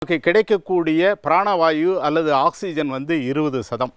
நமக்கு கிடைக்கக்கூடிய பிராணவாயு அல்லது ஆக்சிஜன் வந்து இருபது சதம்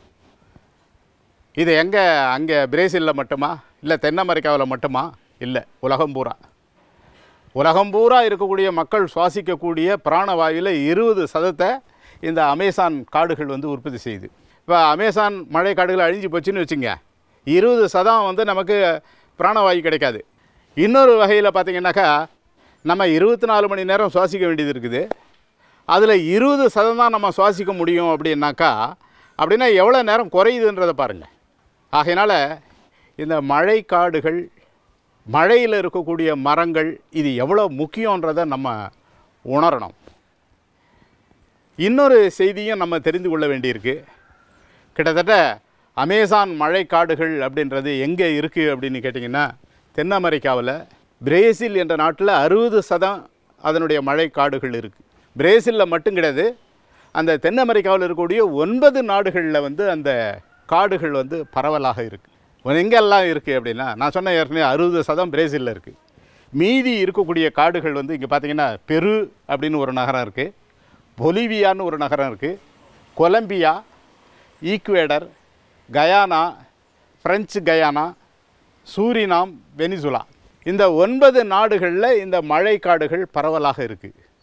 இது எங்கே அங்கே பிரேசிலில் மட்டுமா இல்லை தென் அமெரிக்காவில் மட்டுமா இல்லை உலகம் பூரா உலகம் பூரா இருக்கக்கூடிய மக்கள் சுவாசிக்கக்கூடிய பிராணவாயுவில் இருபது சதத்தை இந்த அமேசான் காடுகள் வந்து உற்பத்தி செய்யுது இப்போ அமேசான் மழை காடுகள் அழிஞ்சு போச்சுன்னு வச்சுங்க இருபது சதம் வந்து நமக்கு பிராணவாயு கிடைக்காது இன்னொரு வகையில் பார்த்தீங்கன்னாக்கா நம்ம இருபத்தி நாலு மணி நேரம் சுவாசிக்க வேண்டியது இருக்குது அதில் இருபது சதம் தான் நம்ம சுவாசிக்க முடியும் அப்படின்னாக்கா அப்படின்னா எவ்வளோ நேரம் குறையுதுன்றதை பாருங்கள் ஆகையினால் இந்த மழை காடுகள் மழையில் இருக்கக்கூடிய மரங்கள் இது எவ்வளோ முக்கியன்றதை நம்ம உணரணும் இன்னொரு செய்தியும் நம்ம தெரிந்து கொள்ள வேண்டியிருக்கு கிட்டத்தட்ட அமேசான் மழை காடுகள் அப்படின்றது எங்கே இருக்குது அப்படின்னு கேட்டிங்கன்னா தென் அமெரிக்காவில் பிரேசில் என்ற நாட்டில் அறுபது சதம் அதனுடைய மழை காடுகள் இருக்குது பிரேசிலில் மட்டும் கிடையாது அந்த தென் அமெரிக்காவில் இருக்கக்கூடிய ஒன்பது நாடுகளில் வந்து அந்த காடுகள் வந்து பரவலாக இருக்குது எங்கெல்லாம் இருக்குது அப்படின்னா நான் சொன்ன ஏற்கனவே அறுபது சதம் பிரேசிலில் இருக்குது மீதி இருக்கக்கூடிய காடுகள் வந்து இங்கே பார்த்தீங்கன்னா பெரு அப்படின்னு ஒரு நகரம் இருக்குது பொலிவியான்னு ஒரு நகரம் இருக்குது Colombia Ecuador Guyana French Guyana Suriname Venezuela இந்த ஒன்பது நாடுகளில் இந்த மழை காடுகள் பரவலாக இருக்குது